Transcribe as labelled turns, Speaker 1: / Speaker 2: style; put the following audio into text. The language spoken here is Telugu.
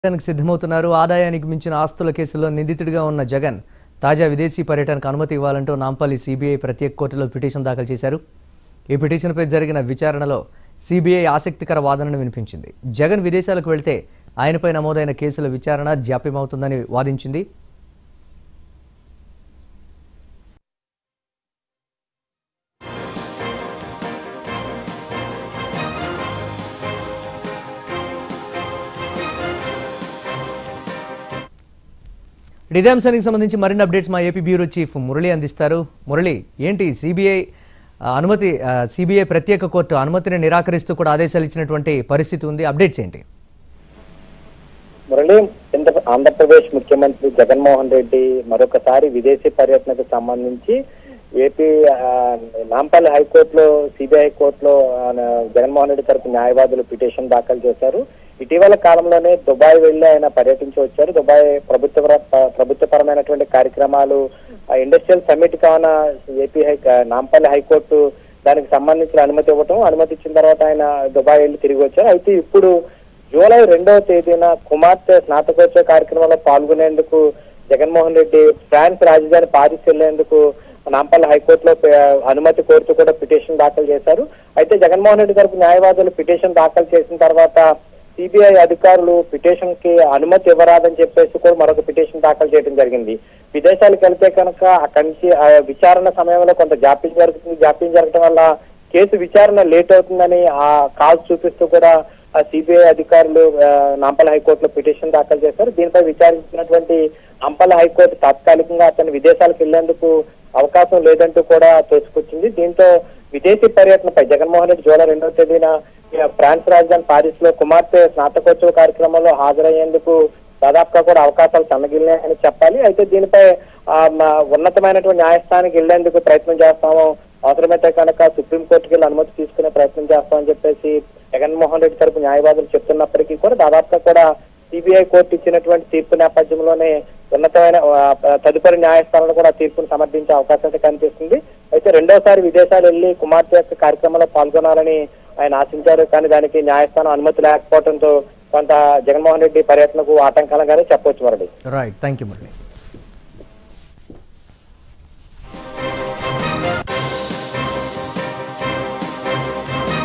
Speaker 1: పర్యటనకు సిద్ధమవుతున్నారు ఆదాయానికి మించిన ఆస్తుల కేసులో నిందితుడిగా ఉన్న జగన్ తాజా విదేశీ పర్యటనకు అనుమతి ఇవ్వాలంటూ నాంపల్లి సిబిఐ ప్రత్యేక కోర్టులో పిటిషన్ దాఖలు చేశారు ఈ పిటిషన్పై జరిగిన విచారణలో సిబిఐ ఆసక్తికర వాదనను వినిపించింది జగన్ విదేశాలకు వెళ్తే ఆయనపై నమోదైన కేసుల విచారణ జాప్యమవుతుందని వాదించింది ఇదే అంశానికి సంబంధించి మరిన్ని అప్డేట్స్ మా ఏపీ బ్యూరో చీఫ్ మురళి అందిస్తారు మురళి ఏంటి సిబిఐ అనుమతి సిబిఐ ప్రత్యేక కోర్టు అనుమతిని నిరాకరిస్తూ కూడా ఆదేశాలు ఇచ్చినటువంటి పరిస్థితి ఉంది అప్డేట్స్ ఏంటి
Speaker 2: మురళి ఇంత- ఆంధ్రప్రదేశ్ ముఖ్యమంత్రి జగన్మోహన్ రెడ్డి మరొకసారి విదేశీ పర్యటనకు సంబంధించి ఏపీ ఆ, నాంపల్లి హైకోర్టులో సిబిఐ కోర్టులో ఆయన జగన్మోహన్ రెడ్డి తరపు న్యాయవాదులు పిటిషన్ దాఖలు చేశారు ఇటీవల కాలంలోనే దుబాయ్ వెళ్లి ఆయన పర్యటించి వచ్చారు దుబాయ్ ప్రభుత్వ ప్రభుత్వపరమైనటువంటి కార్యక్రమాలు ఆ, ఇండస్ట్రియల్ సమ్మిట్ కావున ఏపీ హై నాంపల్లి హైకోర్టు దానికి సంబంధించిన అనుమతి ఇవ్వటం అనుమతి ఇచ్చిన తర్వాత ఆయన దుబాయ్ వెళ్ళి తిరిగి వచ్చారు అయితే ఇప్పుడు జూలై రెండవ తేదీన కుమార్తె స్నాతకోత్సవ కార్యక్రమంలో పాల్గొనేందుకు జగన్మోహన్ రెడ్డి ఫ్రాన్స్ రాజధాని పారిస్ వెళ్లేందుకు నాంపల్లి హైకోర్టులో పే- అనుమతి కోరుతూ కూడా పిటిషన్ దాఖలు చేశారు అయితే జగన్మోహన్ రెడ్డి తరపు న్యాయవాదులు పిటిషన్ దాఖలు చేసిన తర్వాత సిబిఐ అధికారులు పిటిషన్ కి అనుమతి ఇవ్వరాదని చెప్పేసి కూడా మరొక పిటిషన్ దాఖలు చేయడం జరిగింది విదేశాలకు వెళ్తే కనుక అక్కడి నుంచి ఆ విచారణ సమయంలో కొంత జాప్యం జరుగుతుంది జాప్యం జరగడం వల్ల కేసు విచారణ లేట్ అవుతుందని ఆ కాల్ చూపిస్తూ కూడా ఆ సిబిఐ అధికారులు ఆ, నాంపల్లి హైకోర్టులో పిటిషన్ దాఖలు చేశారు దీనిపై విచారించినటువంటి నాంపల్లి హైకోర్టు తాత్కాలికంగా అతను విదేశాలకు వెళ్లేందుకు అవకాశం లేదంటూ కూడా తోసుకొచ్చింది దీంతో విదేశీ పర్యటనపై జగన్మోహన్ రెడ్డి జూలై రెండవ తేదీన ఆ, ఫ్రాన్స్ రాజధాని పారిస్ లో కుమార్తె స్నాతకోత్సవ కార్యక్రమంలో హాజరయ్యేందుకు దాదాపుగా కూడా అవకాశాలు సన్నగిల్లాయని చెప్పాలి అయితే దీనిపై ఆ, మా ఉన్నతమైనటువంటి న్యాయస్థానానికి వెళ్లేందుకు ప్రయత్నం చేస్తాము అవసరమైతే కనుక సుప్రీంకోర్టుకి వెళ్ళి అనుమతి తీసుకునే ప్రయత్నం చేస్తామని చెప్పేసి జగన్మోహన్ రెడ్డి తరపు న్యాయవాదులు చెప్తున్నప్పటికీ కూడా దాదాపుగా కూడా సిబిఐ కోర్టు ఇచ్చినటువంటి తీర్పు నేపథ్యంలోనే ఉన్నతమైన ఆ, తదుపరి న్యాయస్థానంలో కూడా తీర్పును సమర్థించే అవకాశం అయితే కనిపిస్తుంది అయితే రెండోసారి విదేశాలు వెళ్లి కుమార్తె యొక్క కార్యక్రమంలో పాల్గొనాలని ఆయన ఆశించారు కానీ దానికి న్యాయస్థానం అనుమతి లేకపోవడంతో కొంత జగన్మోహన్ రెడ్డి పర్యటనకు ఆటంకాలుగానే చెప్పొచ్చు మరడి
Speaker 1: రైట్ థ్యాంక్ యూ మురళి